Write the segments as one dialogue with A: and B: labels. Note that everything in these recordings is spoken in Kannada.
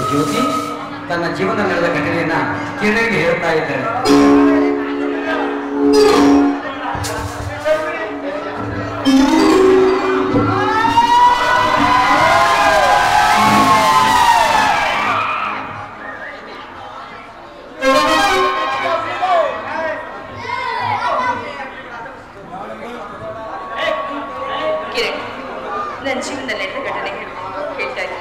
A: ಜ್ಯೋತಿ ತನ್ನ ಜೀವನ ನಡೆದ ಘಟನೆಯನ್ನ ಕಿರಣರಿಗೆ ಹೇಳ್ತಾ ಇದ್ದಾಳೆ
B: ಕಿರಣ್ ನನ್ನ ಜೀವನದಲ್ಲಿ ನಡೆದ ಘಟನೆ ಹೇಳು ಹೇಳ್ತಾ ಇದ್ದೀನಿ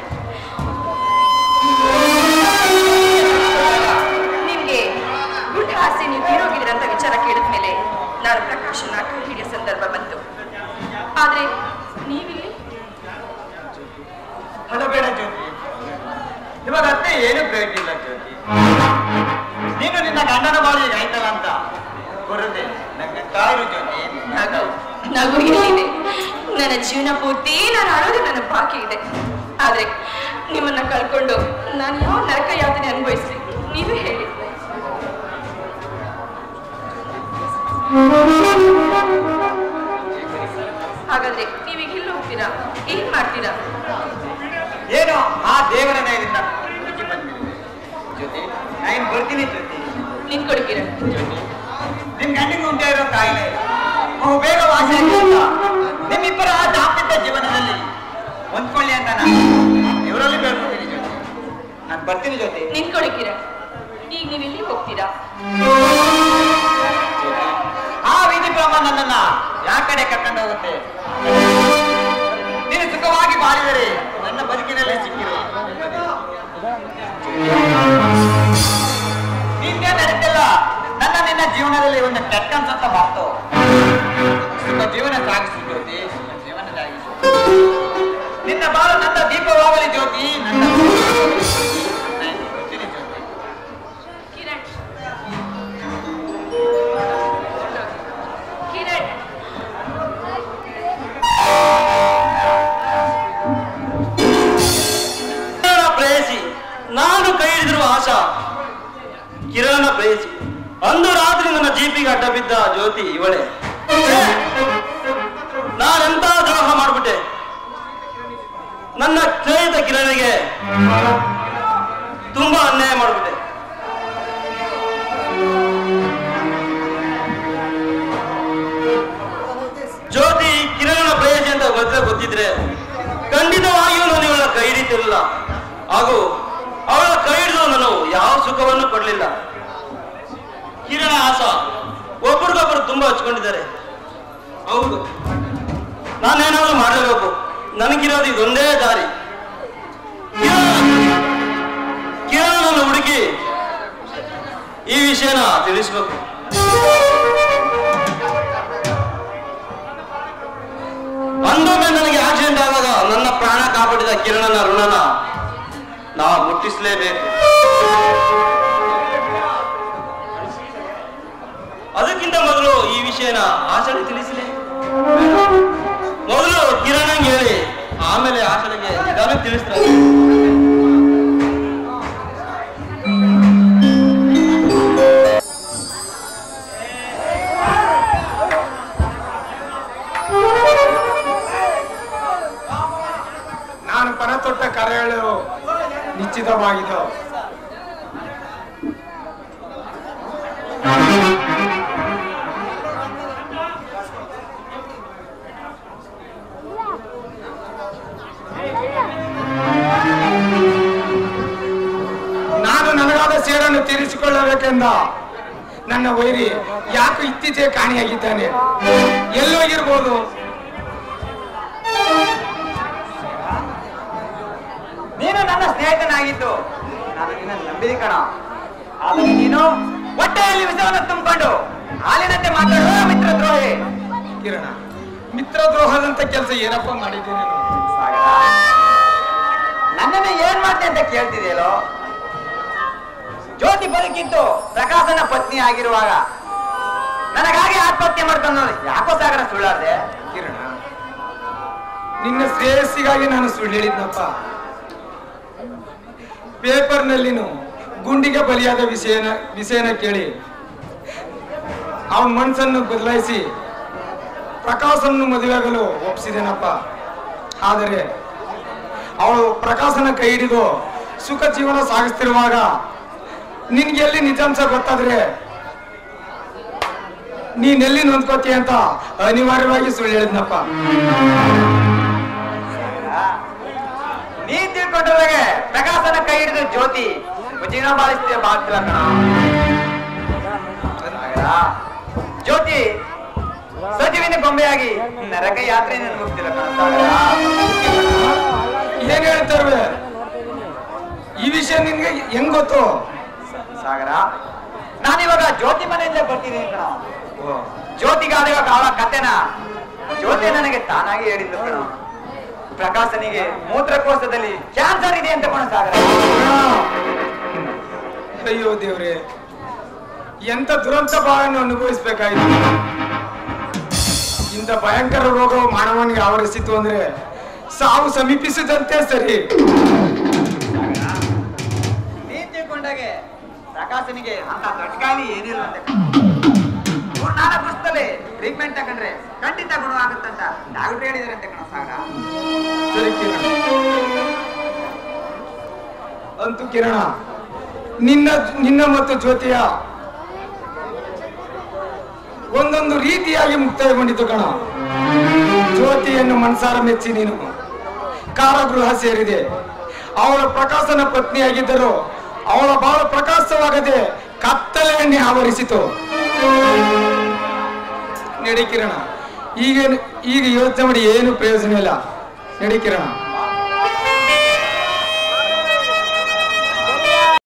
B: ನಿಮ್ಗೆ ಗುಡ್ ಹಾಸಿ ನೀವು ಹೀರೋಗಿದ್ದೀರಂತ ವಿಚಾರ ಕೇಳಿದ ಮೇಲೆ ನಾನು ಪ್ರಕಾಶನ ಕೈ ಹಿಡಿಯೋ ಸಂದರ್ಭ ಬಂತು ಆದ್ರೆ ನೀವಿಲ್ಲಿ
C: ಬೇಡ ಜ್ಯೋತಿ ಇವಾಗ ಅತ್ತೆ ಏನು ಬೇಕಿಲ್ಲ ಜ್ಯೋತಿ ನೀನು ನಿನ್ನ ಗಂಡನ ಬಾಳಿಗೆ ಆಯ್ತಲ್ಲ ಅಂತ ಬರುತ್ತೆ ನಂಗೆ ಕಾಯಿರು ಜ್ಯೋತಿ
B: ನಗು ನಗು ಎಲ್ಲಿದೆ ನನ್ನ ಜೀವನ ಪೂರ್ತಿ ನಾನು ಆಡೋದು ನನ್ನ ಬಾಕಿ ಇದೆ ಆದ್ರೆ ನಿಮ್ಮನ್ನ ಕಳ್ಕೊಂಡು ನಾನು ಯಾವ ನರಕ ಯಾತನೆ ಅನುಭವಿಸ್ಲಿ ನೀವೇ ಹೇಳಿ ಹಾಗಾದ್ರೆ ನೀವೀಗ ಇಲ್ಲಿ ಹೋಗ್ತೀರಾ ಏನ್ ಮಾಡ್ತೀರಾ
C: ಏನೋ ಆ ದೇವರ ದಯದಿಂದ ಹುಡುಕಿ ಬಂದ್ಬಿಟ್ಟಿದೆ ಜ್ಯೋತಿ ನಾನು ಬರ್ತೀನಿ ಜ್ಯೋತಿ
B: ನಿಂತ್ಕೊಡಿ ಕಿರಣ್
C: ಜ್ಯೋತಿ ನಿನ್ ಗಂಡಿಗೆ ಉಂಟೆ ಇರೋ ಕಾಯಿಲೆ ಅವು ಬೇಗ ವಾಸಿ ಆಗ್ಲಿ ಅಂತ ನಿಮ್ಮಿಬ್ಬರ ಆ ದಾಂಪತ್ಯ ಜೀವನದಲ್ಲಿ ಹೊಂದ್ಕೊಳ್ಳಿ ಅಂತ ನಾನು ಇವರಲ್ಲಿ ಬೇಡ್ಕೊತೀನಿ ಜ್ಯೋತಿ ನಾನು ಬರ್ತೀನಿ ಜ್ಯೋತಿ
B: ನಿಂತ್ಕೊಡಿ ಕಿರಣ್ ಈಗ ನೀವು ಇಲ್ಲಿ ಹೋಗ್ತೀರಾ
C: ಜ್ಯೋತಿ, ಆ ವಿಧಿ ಬ್ರಹ್ಮ ನನ್ನನ್ನ ಯಾ ಕಡೆ ಕರ್ಕೊಂಡು ಹೋಗುತ್ತೆ ನೀನು ಸುಖವಾಗಿ ಬಾಳಿದರೆ ನನ್ನ ಬದುಕಿನಲ್ಲಿ ಸಿಕ್ಕಿರುವ ನಿಂದೆ ನಡೀತಿಲ್ಲ ನನ್ನ ನಿನ್ನ ಜೀವನದಲ್ಲಿ ಒಂದು ಕೆಟ್ಟ ಅನ್ಸತ್ತ ಮಾತು ಸುಖ ಜೀವನ ಸಾಗಿಸು ಜ್ಯೋತಿ ಸುಖ ಜೀವನ ಸಾಗಿಸು ನಿನ್ನ ಬಾಳು ನನ್ನ ದೀಪವಾಗಲಿ ಜ್ಯೋತಿ ನನ್ನ ನಾನು ಬರ್ತೀನಿ ಜ್ಯೋತಿ
B: ಕಿರಣ್ ಕಿರಣ್
D: ಕಿರಣ ಪ್ರೇಯಸಿ ನಾನು ಕೈ ಹಿಡಿದಿರುವ ಆಶಾ ಕಿರಣ ಪ್ರೇಯಸಿ ಅಂದು ರಾತ್ರಿ ನನ್ನ ಜೀಪಿಗೆ ಅಡ್ಡ ಬಿದ್ದ ಜ್ಯೋತಿ ಇವಳೆ ಛೇ! ನಾನೆಂತ ದ್ರೋಹ ಮಾಡ್ಬಿಟ್ಟೆ ನನ್ನ ಸ್ನೇಹಿತ ಕಿರಣಿಗೆ ತುಂಬಾ ಅನ್ಯಾಯ ಮಾಡ್ಬಿಟ್ಟೆ ಜ್ಯೋತಿ ಕಿರಣನ ಪ್ರೇಯಸಿ ಅಂತ ಗೊತ್ತಿದ್ರೆ ಗೊತ್ತಿದ್ರೆ ಖಂಡಿತವಾಗಿಯೂ ನಾನು ಇವಳ ಕೈ ಹಿಡಿತಿರಲಿಲ್ಲ ಹಾಗೂ ಅವಳ ಕೈ ಹಿಡಿದು ನಾನು ಯಾವ ಸುಖವನ್ನು ಕೊಡಲಿಲ್ಲ ಕಿರಣ ಆಸ ಒಬ್ರಿಗೊಬ್ರು ತುಂಬಾ ಹಚ್ಕೊಂಡಿದ್ದಾರೆ ಹೌದು ನಾನೇನಾದ್ರೂ ಮಾಡಲೇಬೇಕು ನನಗಿರೋದು ಇದೊಂದೇ ದಾರಿ ಕಿರಣನ ಹುಡುಕಿ ಈ ವಿಷಯನ ತಿಳಿಸ್ಬೇಕು ಅಂದೊಮ್ಮೆ ನನಗೆ ಆಕ್ಸಿಡೆಂಟ್ ಆದಾಗ ನನ್ನ ಪ್ರಾಣ ಕಾಪಾಡಿದ ಕಿರಣನ ಋಣನ ನಾವು ಮುಟ್ಟಿಸಲೇಬೇಕು ಅದಕ್ಕಿಂತ ಮೊದಲು ಈ ವಿಷಯನ ಆಚರಣೆ ತಿಳಿಸಲಿ ಮೊದಲು ಕಿರಣಂಗೆ ಹೇಳಿ ಆಮೇಲೆ ಆಚರಣೆಗೆ ನಿಧಾನ ತಿಳಿಸ್ತಾರೆ
E: ನಾನು ಪರತೊಟ್ಟ ಕರೆಗಳು ನಿಶ್ಚಿತವಾಗಿದೆ ನಾನು ನನಗಾದ ಸೇಡನ್ನು ತೀರಿಸಿಕೊಳ್ಳಬೇಕೆಂದ ನನ್ನ ವೈರಿ ಯಾಕೆ ಇತ್ತೀಚೆಗೆ ಕಾಣಿಯಾಗಿದ್ದಾನೆ ಎಲ್ಲೋಗಿರ್ಬೋದು
C: ನೀನು ನನ್ನ ಸ್ನೇಹಿತನಾಗಿದ್ದು ನಾನು ನಿನ್ನ ನಂಬಿದೆ ಕಣ ಆದರೆ ನೀನು ಹೊಟ್ಟೆಯಲ್ಲಿ ವಿಷವನ್ನು ತುಂಬಿಕೊಂಡು ಹಾಲಿನಂತೆ ಮಾತಾಡುವ ಮಿತ್ರ ದ್ರೋಹಿ
E: ಕಿರಣ ಮಿತ್ರದ್ರೋಹದಂತ ಕೆಲಸ ಏನಪ್ಪ ಮಾಡಿದ್ದೀನಿ ನಾನು?
C: ಸಾಗರ, ನನ್ನನ್ನ ಏನ್ ಮಾಡ್ತೆ ಅಂತ ಕೇಳ್ತಿದೆಯಲ್ಲೋ ಜ್ಯೋತಿ ಬದುಕಿದ್ದು ಪ್ರಕಾಶನ ಪತ್ನಿ ಆಗಿರುವಾಗ ನನಗಾಗಿ ಆತ್ಮಹತ್ಯೆ ಮಾಡ್ಕೊಂಡು ಯಾಕೋ ಸಾಗರ ಸುಳ್ಳಾರ್ದೆ
E: ಕಿರಣ ನಿನ್ನ ಶ್ರೇಯಸ್ಸಿಗಾಗಿ ನಾನು ಸುಳ್ಳು ಹೇಳಿದ್ನಪ್ಪ ಪೇಪರ್ನಲ್ಲಿನು ಗುಂಡಿಗೆ ಬಲಿಯಾದ ವಿಷಯನ ವಿಷಯನ ಕೇಳಿ ಅವನ ಮನಸ್ಸನ್ನು ಬದಲಾಯಿಸಿ ಪ್ರಕಾಶನ್ನು ಮದುವೆಯಾಗಲು ಒಪ್ಪಿಸಿದೆನಪ್ಪ ಆದರೆ ಅವಳು ಪ್ರಕಾಶನ ಕೈ ಹಿಡಿದು ಸುಖ ಜೀವನ ಸಾಗಿಸ್ತಿರುವಾಗ ನಿನ್ಗೆ ಎಲ್ಲಿ ನಿಜಾಂಶ ಗೊತ್ತಾದ್ರೆ ನೀನೆಲ್ಲಿ ನೊಂದ್ಕೋತೀಯ ಅಂತ ಅನಿವಾರ್ಯವಾಗಿ ಸುಳ್ಳು ಹೇಳಿದ್ನಪ್ಪ
C: ನೀ ತಿಳ್ಕೊಂಡಾಗೆ ಪ್ರಕಾಶನ ಕೈ ಹಿಡಿದು ಜ್ಯೋತಿ ಜೀವನ ಬಾಳಿಸ್ತೀಯ ಬಾಳ್ತಿಲ್ಲ ಕಣ ಸಾಗರ, ಜ್ಯೋತಿ ಸಜೀವಿನ ಗೊಂಬೆಯಾಗಿ ನರಕ ಯಾತ್ರೆ ಮುಗ್ತಿಲ್ಲ ಕಣ ಸಾಗರ.
E: ಏನ್ ಹೇಳ್ತಾರವೆ ಈ ವಿಷಯ ನಿನ್ಗೆ ಹೆಂಗ್ ಗೊತ್ತು
C: ಸಾಗರ ನಾನಿವಾಗ ಜ್ಯೋತಿ ಮನೆಯಿಂದ ಬರ್ತಿದ್ದೀನಿ ಕಣ ಜ್ಯೋತಿಗಾದ ಅವಳ ಕಥೆನ ಜ್ಯೋತಿ ನನಗೆ ತಾನಾಗಿ ಹೇಳಿದ್ದು ಕಣ ಪ್ರಕಾಶನಿಗೆ ಮೂತ್ರಕೋಶದಲ್ಲಿ ಕ್ಯಾನ್ಸರ್ ಇದೆ ಅಂತ ಕಣ ಸಾಗರ
E: ಅಯ್ಯೋ ದೇವ್ರೆ ಎಂತ ದುರಂತ ಬಾಳನ್ನು ಅನುಭವಿಸ್ಬೇಕಾಯ್ತು ಇಂಥ ಭಯಂಕರ ರೋಗವು ಮಾನವನಿಗೆ ಆವರಿಸಿತು ಅಂದ್ರೆ ಸಾವು ಸಮೀಪಿಸಿದಂತೆ ಸರಿ
C: ನೀನ್ ತಿಳ್ಕೊಂಡಾಗೆ ಪ್ರಕಾಶನಿಗೆ ಅಂತ ದೊಡ್ಡ ಕಾಯಿಲೆ ಏನಿಲ್ಲ ಅಂತೆ ಮೂರ್ನಾಲ್ಕು ವರ್ಷದಲ್ಲಿ ಟ್ರೀಟ್ಮೆಂಟ್ ತಗೊಂಡ್ರೆ ಖಂಡಿತ ಗುಣ ಆಗುತ್ತಂತ ಡಾಕ್ಟರ್ ಹೇಳಿದಾರೆ ಅಂತ ಕಣ ಸಾಗರ
E: ಸರಿ ಕಿರಣ ಅಂತೂ ಕಿರಣ ನಿನ್ನ ನಿನ್ನ ಮತ್ತು ಜ್ಯೋತಿಯ ಒಂದೊಂದು ರೀತಿಯಾಗಿ ಮುಕ್ತಾಯಗೊಂಡಿತು ಕಣ ಜ್ಯೋತಿಯನ್ನು ಮನಸಾರ ಮೆಚ್ಚಿ ನೀನು ಕಾರಾಗೃಹ ಸೇರಿದೆ ಅವಳ ಪ್ರಕಾಶನ ಪತ್ನಿಯಾಗಿದ್ದರು ಅವಳ ಬಾಳ ಪ್ರಕಾಶವಾಗದೆ ಕತ್ತಲೆಯನ್ನೇ ಆವರಿಸಿತು ನಡಿ ಕಿರಣ ಈಗ ಈಗ ಯೋಚನೆ ಮಾಡಿ ಏನು ಪ್ರಯೋಜನ ಇಲ್ಲ ನಡಿ ಕಿರಣ